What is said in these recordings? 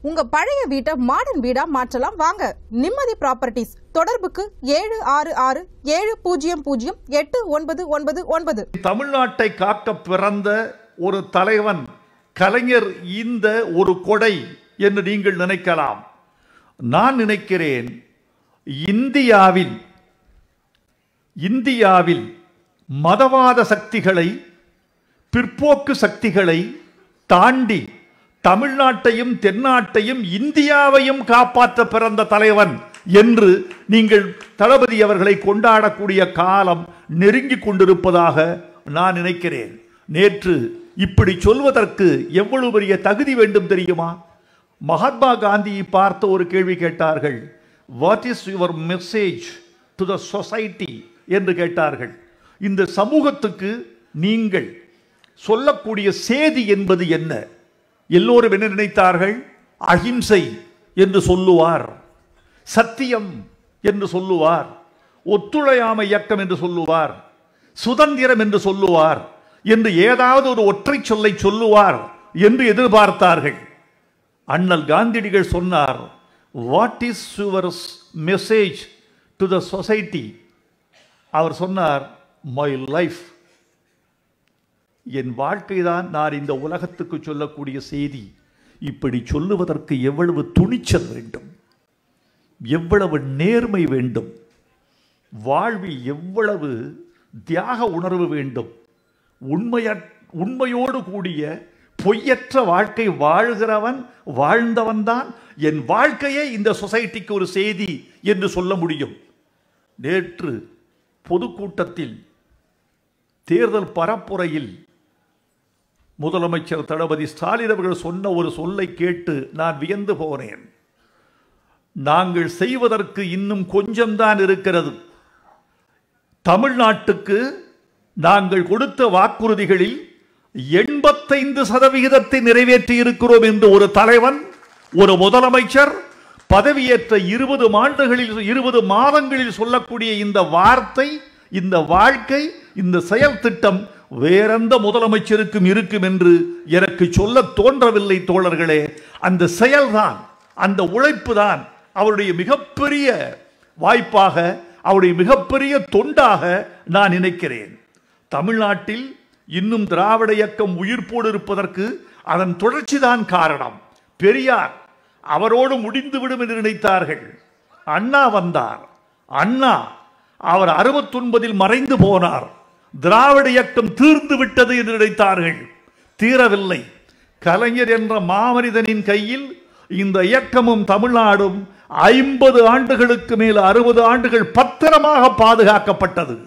உங்க பழைய வீட்டை மாடர்ன் வீடா மாற்றலாம் வாங்க நிம்மதி ப்ராப்பர்ட்டிஸ் தொடர்புக்கு ஏழு ஆறு ஆறு ஏழு பூஜ்ஜியம் பூஜ்ஜியம் எட்டு ஒன்பது ஒன்பது ஒன்பது தமிழ்நாட்டை காக்க பிறந்த ஒரு தலைவன் கலைஞர் இந்த ஒரு கொடை என்று நீங்கள் நினைக்கலாம் நான் நினைக்கிறேன் இந்தியாவில் இந்தியாவில் மதவாத சக்திகளை பிற்போக்கு சக்திகளை தாண்டி தமிழ்நாட்டையும் தென்னாட்டையும் இந்தியாவையும் காப்பாற்ற பிறந்த தலைவன் என்று நீங்கள் தளபதி அவர்களை கொண்டாடக்கூடிய காலம் நெருங்கி கொண்டிருப்பதாக நான் நினைக்கிறேன் நேற்று இப்படி சொல்வதற்கு எவ்வளவு பெரிய தகுதி வேண்டும் தெரியுமா மகாத்மா காந்தியை பார்த்து ஒரு கேள்வி கேட்டார்கள் what is your message to the society என்று கேட்டார்கள் இந்த சமூகத்துக்கு நீங்கள் சொல்லக்கூடிய சேதி என்பது என்ன எல்லோரும் என்ன நினைத்தார்கள் அகிம்சை என்று சொல்லுவார் சத்தியம் என்று சொல்லுவார் ஒத்துழையாமை இயக்கம் என்று சொல்லுவார் சுதந்திரம் என்று சொல்லுவார் என்று ஏதாவது ஒரு ஒற்றை சொல்லை சொல்லுவார் என்று எதிர்பார்த்தார்கள் அண்ணல் காந்தியடிகள் சொன்னார் what is your message to the society அவர் சொன்னார் மை லைஃப் என் வாழ்க்கை தான் நான் இந்த உலகத்துக்கு சொல்லக்கூடிய செய்தி இப்படி சொல்லுவதற்கு எவ்வளவு துணிச்சல் வேண்டும் எவ்வளவு நேர்மை வேண்டும் வாழ்வில் எவ்வளவு தியாக உணர்வு வேண்டும் உண்மைய உண்மையோடு கூடிய பொய்யற்ற வாழ்க்கை வாழ்கிறவன் வாழ்ந்தவன் தான் என் வாழ்க்கையே இந்த சொசைட்டிக்கு ஒரு செய்தி என்று சொல்ல முடியும் நேற்று பொதுக்கூட்டத்தில் தேர்தல் பரப்புரையில் முதலமைச்சர் தளபதி ஸ்டாலின் அவர்கள் சொன்ன ஒரு சொல்லை கேட்டு நான் வியந்து போனேன் நாங்கள் செய்வதற்கு இன்னும் கொஞ்சம்தான் இருக்கிறது தமிழ்நாட்டுக்கு நாங்கள் கொடுத்த வாக்குறுதிகளில் எண்பத்தைந்து சதவிகிதத்தை நிறைவேற்றி இருக்கிறோம் என்று ஒரு தலைவன் ஒரு முதலமைச்சர் பதவியேற்ற இருபது ஆண்டுகளில் இருபது மாதங்களில் சொல்லக்கூடிய இந்த வார்த்தை இந்த வாழ்க்கை இந்த செயல் திட்டம் வேறெந்த முதலமைச்சருக்கும் இருக்கும் என்று எனக்கு சொல்ல தோன்றவில்லை தோழர்களே அந்த செயல்தான் அந்த உழைப்பு தான் அவருடைய மிகப்பெரிய வாய்ப்பாக அவருடைய மிகப்பெரிய தொண்டாக நான் நினைக்கிறேன் தமிழ்நாட்டில் இன்னும் திராவிட இயக்கம் உயிர்ப்போடு இருப்பதற்கு அதன் தொடர்ச்சிதான் காரணம் பெரியார் அவரோடு முடிந்துவிடும் என்று நினைத்தார்கள் அண்ணா வந்தார் அண்ணா அவர் அறுபத்தொன்பதில் மறைந்து போனார் திராவிட இயக்கம் தீர்ந்து விட்டது என்று நினைத்தார்கள் தீரவில்லை கலைஞர் என்ற மாமனிதனின் கையில் இந்த இயக்கமும் தமிழ்நாடும் ஐம்பது ஆண்டுகளுக்கு மேல் அறுபது ஆண்டுகள் பத்திரமாக பாதுகாக்கப்பட்டது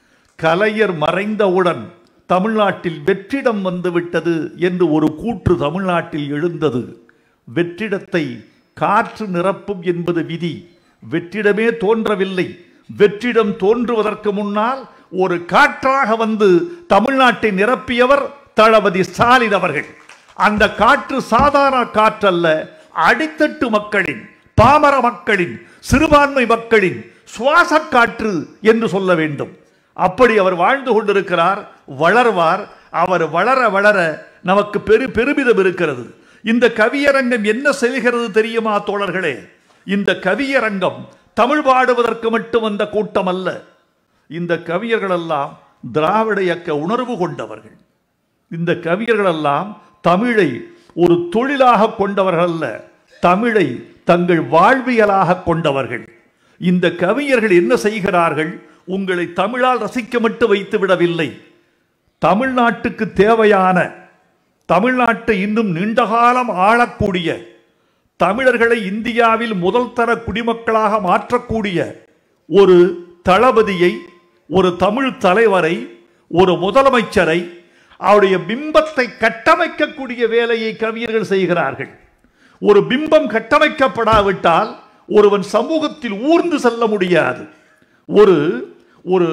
கலைஞர் மறைந்தவுடன் தமிழ்நாட்டில் வெற்றிடம் வந்துவிட்டது என்று ஒரு கூற்று தமிழ்நாட்டில் எழுந்தது வெற்றிடத்தை காற்று நிரப்பும் என்பது விதி வெற்றிடமே தோன்றவில்லை வெற்றிடம் தோன்றுவதற்கு முன்னால் ஒரு காற்றாக வந்து தமிழ்நாட்டை நிரப்பியவர் தளபதி ஸ்டாலின் அவர்கள் அந்த காற்று சாதாரண காற்றல்ல அடித்தட்டு மக்களின் பாமர மக்களின் சிறுபான்மை மக்களின் சுவாச காற்று என்று சொல்ல வேண்டும் அப்படி அவர் வாழ்ந்து கொண்டிருக்கிறார் வளர்வார் அவர் வளர வளர நமக்கு பெரு பெருமிதம் இருக்கிறது இந்த கவியரங்கம் என்ன செய்கிறது தெரியுமா தோழர்களே இந்த கவியரங்கம் தமிழ் பாடுவதற்கு மட்டும் வந்த கூட்டம் அல்ல இந்த கவியர்கள் எல்லாம் திராவிட இயக்க உணர்வு கொண்டவர்கள் இந்த கவியர்கள் எல்லாம் தமிழை ஒரு தொழிலாக கொண்டவர்கள் அல்ல தமிழை தங்கள் வாழ்வியலாக கொண்டவர்கள் இந்த கவிஞர்கள் என்ன செய்கிறார்கள் உங்களை தமிழால் ரசிக்க மட்டும் வைத்து விடவில்லை தமிழ்நாட்டுக்கு தேவையான தமிழ்நாட்டை இன்னும் நீண்ட காலம் ஆளக்கூடிய தமிழர்களை இந்தியாவில் முதல் தர குடிமக்களாக மாற்றக்கூடிய ஒரு தளபதியை ஒரு தமிழ் தலைவரை ஒரு முதலமைச்சரை அவருடைய பிம்பத்தை கட்டமைக்கக்கூடிய வேலையை கவிஞர்கள் செய்கிறார்கள் ஒரு பிம்பம் கட்டமைக்கப்படாவிட்டால் ஒருவன் சமூகத்தில் ஊர்ந்து செல்ல முடியாது ஒரு ஒரு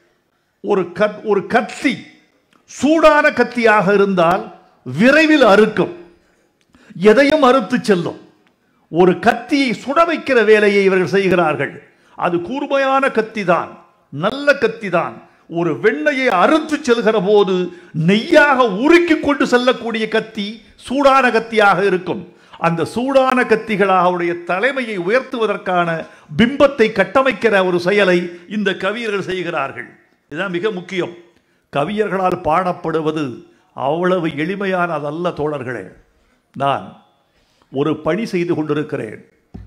ஒரு கத் ஒரு கத்தி சூடான கத்தியாக இருந்தால் விரைவில் அறுக்கும் எதையும் அறுத்து செல்லும் ஒரு கத்தியை சுட வைக்கிற வேலையை இவர்கள் செய்கிறார்கள் அது கூர்மையான கத்தி தான் நல்ல கத்தி தான் ஒரு வெண்ணையை அறுத்து செல்கிற போது நெய்யாக உருக்கி கொண்டு செல்லக்கூடிய கத்தி சூடான கத்தியாக இருக்கும் அந்த சூடான கத்திகளாக அவருடைய தலைமையை உயர்த்துவதற்கான பிம்பத்தை கட்டமைக்கிற ஒரு செயலை இந்த கவியர்கள் செய்கிறார்கள் இதுதான் மிக முக்கியம் கவியர்களால் பாடப்படுவது அவ்வளவு எளிமையானதல்ல தோழர்களே நான் ஒரு பணி செய்து கொண்டிருக்கிறேன்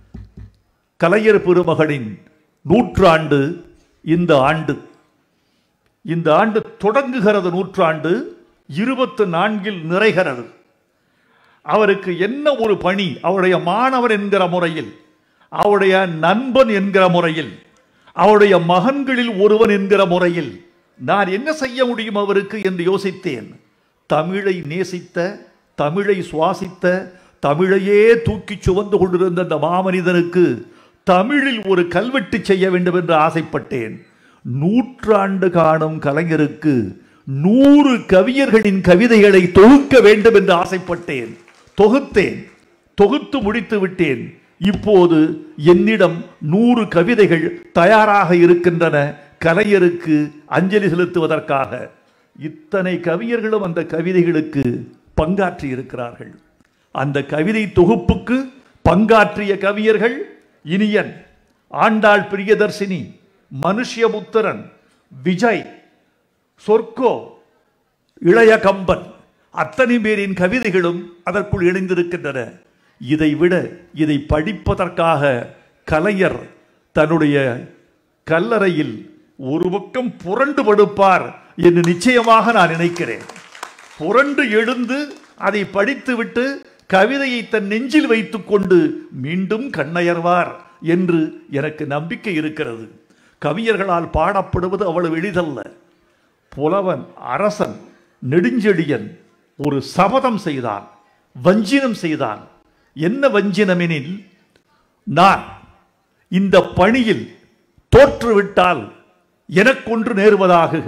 கலைஞர் பெருமகனின் நூற்றாண்டு இந்த ஆண்டு இந்த ஆண்டு தொடங்குகிறது நூற்றாண்டு இருபத்து நான்கில் நிறைகிறது அவருக்கு என்ன ஒரு பணி அவருடைய மாணவர் என்கிற முறையில் அவருடைய நண்பன் என்கிற முறையில் அவருடைய மகன்களில் ஒருவன் என்கிற முறையில் நான் என்ன செய்ய முடியும் அவருக்கு என்று யோசித்தேன் தமிழை நேசித்த தமிழை சுவாசித்த தமிழையே தூக்கிச் சுமந்து கொண்டிருந்த அந்த மாமனிதனுக்கு தமிழில் ஒரு கல்வெட்டு செய்ய வேண்டும் என்று ஆசைப்பட்டேன் நூற்றாண்டு காணும் கலைஞருக்கு நூறு கவியர்களின் கவிதைகளை தொகுக்க வேண்டும் என்று ஆசைப்பட்டேன் தொகுத்தேன் தொகுத்து முடித்து விட்டேன் இப்போது என்னிடம் நூறு கவிதைகள் தயாராக இருக்கின்றன கலைஞருக்கு அஞ்சலி செலுத்துவதற்காக இத்தனை கவியர்களும் அந்த கவிதைகளுக்கு பங்காற்றி இருக்கிறார்கள் அந்த கவிதை தொகுப்புக்கு பங்காற்றிய கவியர்கள் இனியன் ஆண்டாள் பிரியதர்சினி மனுஷ்யபுத்திரன் விஜய் சொர்க்கோ இளைய கம்பன் அத்தனை பேரின் கவிதைகளும் அதற்குள் இணைந்திருக்கின்றன இதை விட இதை படிப்பதற்காக கலைஞர் தன்னுடைய கல்லறையில் ஒரு பக்கம் புரண்டு படுப்பார் என்று நிச்சயமாக நான் நினைக்கிறேன் புரண்டு எழுந்து அதை படித்துவிட்டு கவிதையை தன் நெஞ்சில் வைத்துக்கொண்டு மீண்டும் கண்ணயர்வார் என்று எனக்கு நம்பிக்கை இருக்கிறது கவியர்களால் பாடப்படுவது அவ்வளவு எளிதல்ல புலவன் அரசன் நெடுஞ்செழியன் ஒரு சபதம் செய்தான் வஞ்சினம் செய்தான் என்ன வஞ்சினமெனில் நான் இந்த பணியில் தோற்றுவிட்டால் எனக்கொன்று நேர்வதாகுக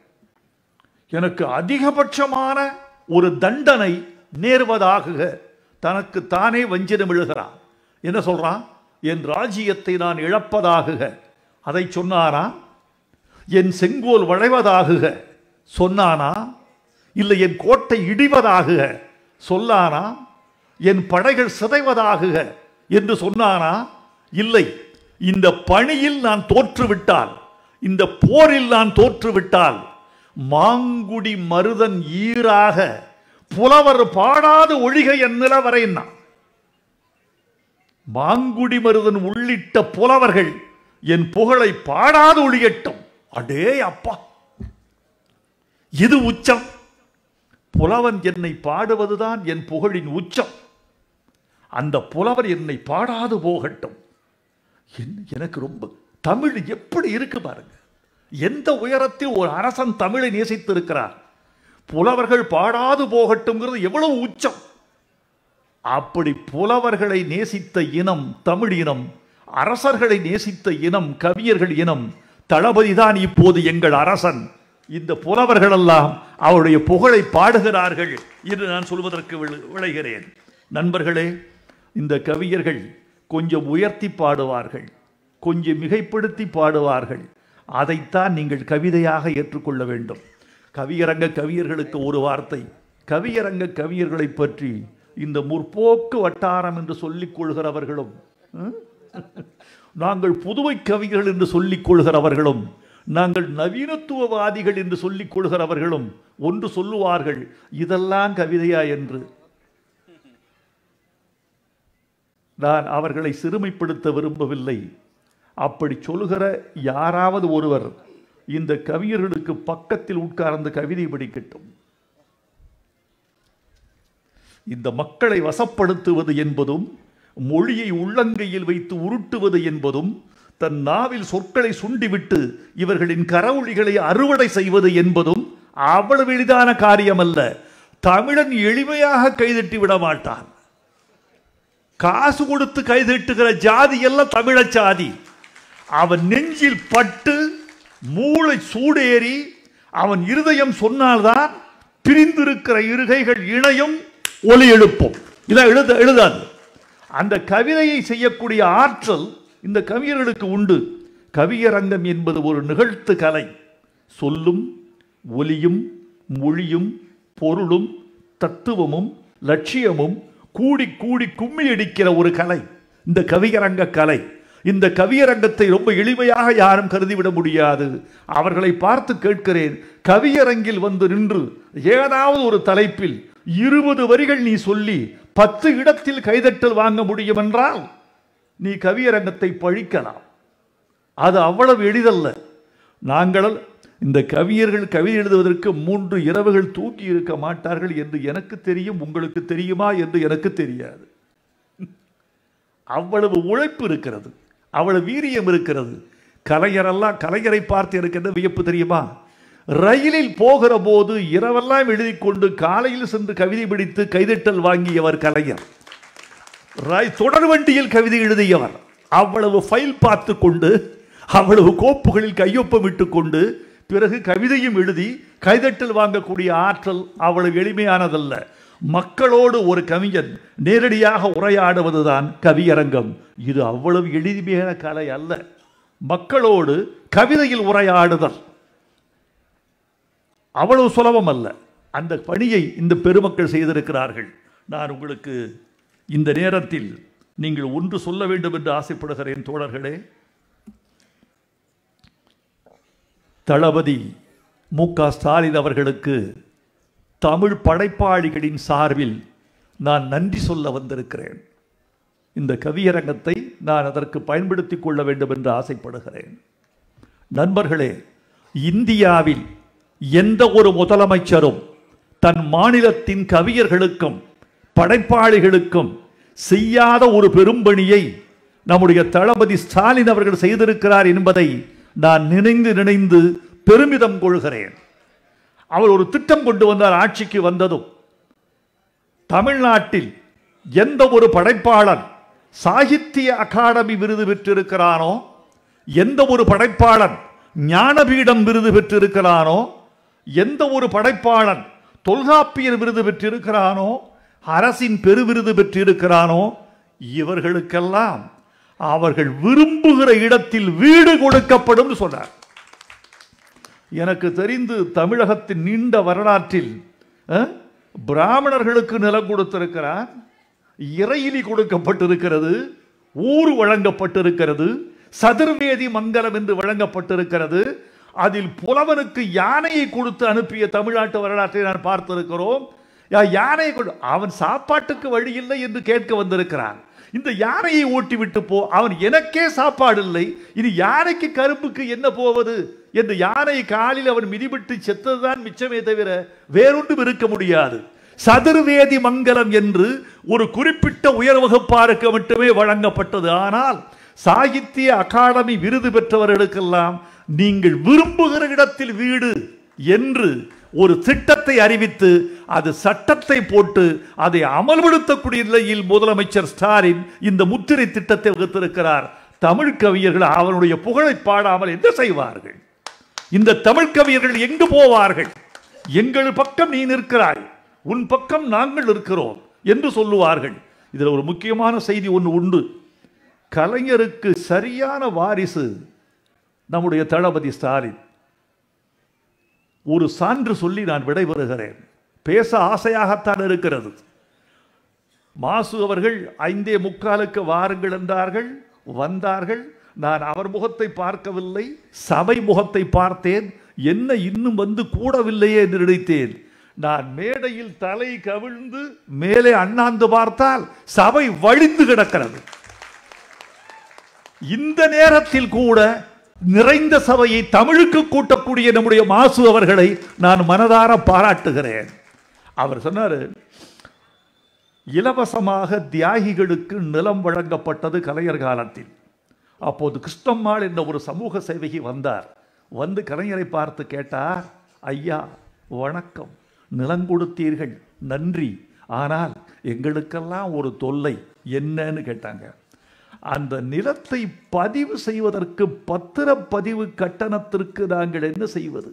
எனக்கு அதிகபட்சமான ஒரு தண்டனை நேர்வதாகுக தனக்கு தானே வஞ்சினம் எழுகிறான் என்ன சொல்றான் என் ராஜ்யத்தை நான் இழப்பதாகுக அதை சொன்னானா என் செங்கோல் வளைவதாகுக சொன்னானா இல்லை என் கோட்டை இடிவதாகுக சொல்லானா என் படைகள் சிதைவதாகுக என்று சொன்னானா இல்லை இந்த பணியில் நான் தோற்றுவிட்டால் இந்த போரில் நான் தோற்றுவிட்டால் மாங்குடி மருதன் ஈராக புலவர் பாடாது ஒழிக என் நிலவரைன்னா மாங்குடி மருதன் உள்ளிட்ட புலவர்கள் என் புகழை பாடாது ஒழியட்டும் அடே அப்பா இது உச்சம் புலவன் என்னை பாடுவதுதான் என் புகழின் உச்சம் அந்த புலவர் என்னை பாடாது போகட்டும் என்ன- எனக்கு ரொம்ப தமிழ் எப்படி இருக்கு பாருங்க எந்த உயரத்தில் ஒரு அரசன் தமிழை நேசித்திருக்கிறார் புலவர்கள் பாடாது போகட்டும்ங்கிறது எவ்வளவு உச்சம் அப்படி புலவர்களை நேசித்த இனம் தமிழ் இனம் அரசர்களை நேசித்த இனம் கவியர்கள் இனம் தளபதிதான் இப்போது எங்கள் அரசன் இந்த புலவர்கள் எல்லாம் அவருடைய புகழை பாடுகிறார்கள் என்று நான் சொல்வதற்கு விளை- விளைகிறேன் நண்பர்களே இந்த கவியர்கள் கொஞ்சம் உயர்த்தி பாடுவார்கள் கொஞ்சம் மிகைப்படுத்தி பாடுவார்கள் அதைத்தான் நீங்கள் கவிதையாக ஏற்றுக்கொள்ள வேண்டும் கவியரங்க கவியர்களுக்கு ஒரு வார்த்தை கவியரங்க கவியர்களை பற்றி இந்த முற்போக்கு வட்டாரம் என்று சொல்லிக் கொள்கிறவர்களும் ம்? நாங்கள் புதுவை கவிகள் என்று சொல்லிக் கொள்கிறவர்களும் நாங்கள் நவீனத்துவவாதிகள் என்று சொல்லிக் கொள்கிறவர்களும் ஒன்று சொல்லுவார்கள் இதெல்லாம் கவிதையா என்று நான் அவர்களை சிறுமைப்படுத்த விரும்பவில்லை அப்படி சொல்லுகிற யாராவது ஒருவர் இந்த கவியர்களுக்கு பக்கத்தில் உட்கார்ந்து கவிதை படிக்கட்டும் இந்த மக்களை வசப்படுத்துவது என்பதும் மொழியை உள்ளங்கையில் வைத்து உருட்டுவது என்பதும் தன் நாவில் சொற்களை சுண்டிவிட்டு இவர்களின் கரவொளிகளை அறுவடை செய்வது என்பதும் அவ்வளவு எளிதான காரியமல்ல தமிழன் எளிமையாக கைதட்டி விட மாட்டான் காசு கொடுத்து கைதட்டுகிற ஜாதி எல்லாம் தமிழ ஜாதி அவன் நெஞ்சில் பட்டு மூளை சூடேறி அவன் இருதயம் சொன்னால்தான் பிரிந்திருக்கிற இருகைகள் இணையும் ஒலி எழுப்பும் இதான் எழுத எழுதாது அந்த கவிதையை செய்யக்கூடிய ஆற்றல் இந்த கவியர்களுக்கு உண்டு கவியரங்கம் என்பது ஒரு நிகழ்த்து கலை சொல்லும் ஒலியும் மொழியும் பொருளும் தத்துவமும் லட்சியமும் கூடி கூடி கும்மி அடிக்கிற ஒரு கலை இந்த கவியரங்க கலை இந்த கவியரங்கத்தை ரொம்ப எளிமையாக யாரும் கருதிவிட முடியாது அவர்களை பார்த்து கேட்கிறேன் கவியரங்கில் வந்து நின்று ஏதாவது ஒரு தலைப்பில் இருபது வரிகள் நீ சொல்லி பத்து இடத்தில் கைதட்டல் வாங்க முடியும் என்றால் நீ கவியரங்கத்தை பழிக்கலாம் அது அவ்வளவு எளிதல்ல நாங்கள் இந்த கவியர்கள் கவிதை எழுதுவதற்கு மூன்று இரவுகள் தூக்கி இருக்க மாட்டார்கள் என்று எனக்கு தெரியும் உங்களுக்கு தெரியுமா என்று எனக்கு தெரியாது அவ்வளவு உழைப்பு இருக்கிறது அவ்வளவு வீரியம் இருக்கிறது கலைஞரெல்லாம் கலைஞரை பார்த்து எனக்கு என்ன வியப்பு தெரியுமா ரயிலில் போகிற போது இரவெல்லாம் எழுதி கொண்டு காலையில் சென்று கவிதை பிடித்து கைதட்டல் வாங்கியவர் கலைஞர் ரை- தொடர் வண்டியில் கவிதை எழுதியவர் அவ்வளவு ஃபைல் பார்த்து கொண்டு அவ்வளவு கோப்புகளில் கையொப்பமிட்டு கொண்டு பிறகு கவிதையும் எழுதி கைதட்டல் வாங்கக்கூடிய ஆற்றல் அவ்வளவு எளிமையானதல்ல மக்களோடு ஒரு கவிஞன் நேரடியாக உரையாடுவதுதான் கவியரங்கம் இது அவ்வளவு எளிமையான கலை அல்ல மக்களோடு கவிதையில் உரையாடுதல் அவ்வளவு சுலபம் அல்ல அந்த பணியை இந்த பெருமக்கள் செய்திருக்கிறார்கள் நான் உங்களுக்கு இந்த நேரத்தில் நீங்கள் ஒன்று சொல்ல வேண்டும் என்று ஆசைப்படுகிறேன் தோழர்களே தளபதி மு க ஸ்டாலின் அவர்களுக்கு தமிழ் படைப்பாளிகளின் சார்பில் நான் நன்றி சொல்ல வந்திருக்கிறேன் இந்த கவியரங்கத்தை நான் அதற்கு பயன்படுத்திக் கொள்ள வேண்டும் என்று ஆசைப்படுகிறேன் நண்பர்களே இந்தியாவில் எந்த ஒரு முதலமைச்சரும் தன் மாநிலத்தின் கவியர்களுக்கும் படைப்பாளிகளுக்கும் செய்யாத ஒரு பெரும்பணியை நம்முடைய தளபதி ஸ்டாலின் அவர்கள் செய்திருக்கிறார் என்பதை நான் நினைந்து நினைந்து பெருமிதம் கொள்கிறேன் அவர் ஒரு திட்டம் கொண்டு வந்தார் ஆட்சிக்கு வந்ததும் தமிழ்நாட்டில் எந்த ஒரு படைப்பாளன் சாகித்ய அகாடமி விருது பெற்றிருக்கிறானோ எந்த ஒரு படைப்பாளன் ஞானபீடம் விருது பெற்றிருக்கிறானோ எந்த ஒரு படைப்பாளன் தொல்காப்பியர் விருது பெற்றிருக்கிறானோ அரசின் பெருவிருது பெற்றிருக்கிறானோ இவர்களுக்கெல்லாம் அவர்கள் விரும்புகிற இடத்தில் வீடு கொடுக்கப்படும் சொன்னார் எனக்கு தெரிந்து தமிழகத்தின் நீண்ட வரலாற்றில் அஹ், பிராமணர்களுக்கு நிலம் கொடுத்திருக்கிறார் இறையிலி கொடுக்கப்பட்டிருக்கிறது ஊர் வழங்கப்பட்டிருக்கிறது சதுர்வேதி மங்கலம் என்று வழங்கப்பட்டிருக்கிறது அதில் புலவனுக்கு யானையை கொடுத்து அனுப்பிய தமிழ்நாட்டு வரலாற்றை நான் பார்த்திருக்கிறோம் யா- யானையை கொடு அவன் சாப்பாட்டுக்கு வழி இல்லை என்று கேட்க வந்திருக்கிறான் இந்த யானையை ஓட்டி விட்டு போ அவன் எனக்கே சாப்பாடு இல்லை இனி யானைக்கு கரும்புக்கு என்ன போவது என்று யானை காலில் அவன் மிதிவிட்டு செத்ததுதான் மிச்சமே தவிர வேறொன்றும் இருக்க முடியாது சதுர்வேதி மங்கலம் என்று ஒரு குறிப்பிட்ட உயர் வகுப்பாருக்கு மட்டுமே வழங்கப்பட்டது ஆனால் சாகித்ய அகாடமி விருது பெற்றவர்களுக்கெல்லாம் நீங்கள் விரும்புகிற இடத்தில் வீடு என்று ஒரு திட்டத்தை அறிவித்து அது சட்டத்தை போட்டு அதை அமல்படுத்தக்கூடிய நிலையில் முதலமைச்சர் ஸ்டாலின் இந்த முத்திரை திட்டத்தை வகுத்திருக்கிறார் தமிழ் கவிஞர்கள் அவனுடைய புகழை பாடாமல் என்ன செய்வார்கள் இந்த தமிழ் கவிஞர்கள் எங்கு போவார்கள் எங்கள் பக்கம் நீ நிற்கிறாய் உன் பக்கம் நாங்கள் இருக்கிறோம் என்று சொல்லுவார்கள் இதில் ஒரு முக்கியமான செய்தி ஒன்று உண்டு கலைஞருக்கு சரியான வாரிசு நம்முடைய தளபதி ஸ்டாலின் ஒரு சான்று சொல்லி நான் விடைபெறுகிறேன் பேச ஆசையாகத்தான் இருக்கிறது மாசு அவர்கள் ஐந்தே முக்காலுக்கு வாருங்கள் என்றார்கள் வந்தார்கள் நான் அவர் முகத்தை பார்க்கவில்லை சபை முகத்தை பார்த்தேன் என்ன இன்னும் வந்து கூடவில்லையே என்று நினைத்தேன் நான் மேடையில் தலை கவிழ்ந்து மேலே அண்ணாந்து பார்த்தால் சபை வழிந்து கிடக்கிறது இந்த நேரத்தில் கூட நிறைந்த சபையை தமிழுக்கு கூட்டக்கூடிய நம்முடைய மாசு அவர்களை நான் மனதார பாராட்டுகிறேன் அவர் சொன்னாரு இலவசமாக தியாகிகளுக்கு நிலம் வழங்கப்பட்டது கலைஞர் காலத்தில் அப்போது கிருஷ்ணம்மாள் என்ற ஒரு சமூக சேவகி வந்தார் வந்து கலைஞரை பார்த்து கேட்டார் ஐயா வணக்கம் நிலம் கொடுத்தீர்கள் நன்றி ஆனால் எங்களுக்கெல்லாம் ஒரு தொல்லை என்னன்னு கேட்டாங்க அந்த நிலத்தை பதிவு செய்வதற்கு பத்திரப்பதிவு கட்டணத்திற்கு நாங்கள் என்ன செய்வது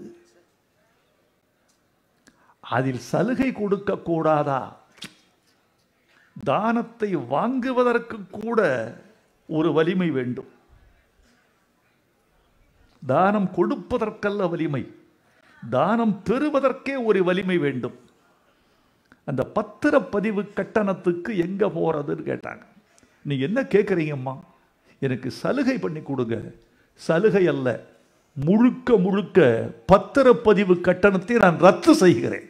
அதில் சலுகை கொடுக்க கூடாதா தானத்தை வாங்குவதற்கு கூட ஒரு வலிமை வேண்டும் தானம் கொடுப்பதற்கல்ல வலிமை தானம் பெறுவதற்கே ஒரு வலிமை வேண்டும் அந்த பத்திரப்பதிவு கட்டணத்துக்கு எங்க போறதுன்னு கேட்டாங்க நீங்க என்ன கேட்குறீங்கம்மா எனக்கு சலுகை பண்ணி கொடுங்க சலுகை அல்ல முழுக்க முழுக்க பத்திரப்பதிவு கட்டணத்தை நான் ரத்து செய்கிறேன்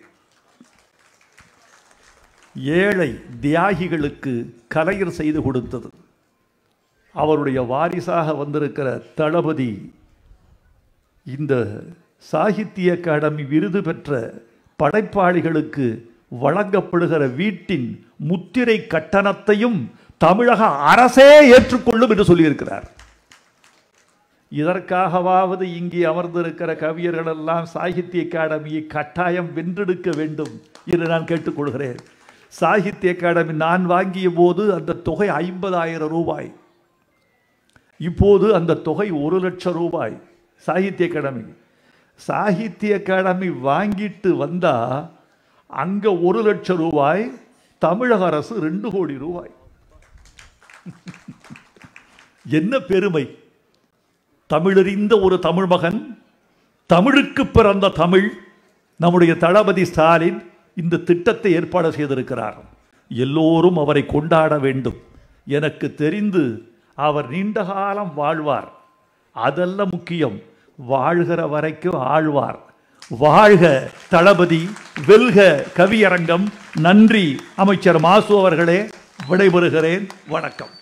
ஏழை தியாகிகளுக்கு கலைஞர் செய்து கொடுத்தது அவருடைய வாரிசாக வந்திருக்கிற தளபதி இந்த சாகித்ய அகாடமி விருது பெற்ற படைப்பாளிகளுக்கு வழங்கப்படுகிற வீட்டின் முத்திரை கட்டணத்தையும் தமிழக அரசே ஏற்றுக்கொள்ளும் என்று சொல்லியிருக்கிறார் இதற்காகவாவது இங்கே அமர்ந்திருக்கிற கவியர்கள் எல்லாம் சாகித்ய அகாடமியை கட்டாயம் வென்றெடுக்க வேண்டும் என்று நான் கேட்டுக்கொள்கிறேன் சாகித்ய அகாடமி நான் வாங்கிய போது அந்த தொகை ஐம்பதாயிரம் ரூபாய் இப்போது அந்த தொகை ஒரு லட்சம் ரூபாய் சாகித்ய அகாடமி சாகித்ய அகாடமி வாங்கிட்டு வந்தா அங்க ஒரு லட்சம் ரூபாய் தமிழக அரசு ரெண்டு கோடி ரூபாய் என்ன பெருமை தமிழறிந்த ஒரு தமிழ் மகன் தமிழுக்கு பிறந்த தமிழ் நம்முடைய தளபதி ஸ்டாலின் இந்த திட்டத்தை ஏற்பாடு செய்திருக்கிறார் எல்லோரும் அவரை கொண்டாட வேண்டும் எனக்கு தெரிந்து அவர் நீண்ட காலம் வாழ்வார் அதல்ல முக்கியம் வாழ்கிற வரைக்கும் ஆழ்வார் வாழ்க தளபதி வெல்க கவியரங்கம் நன்றி அமைச்சர் மாசு அவர்களே விடைபெறுகிறேன் வணக்கம்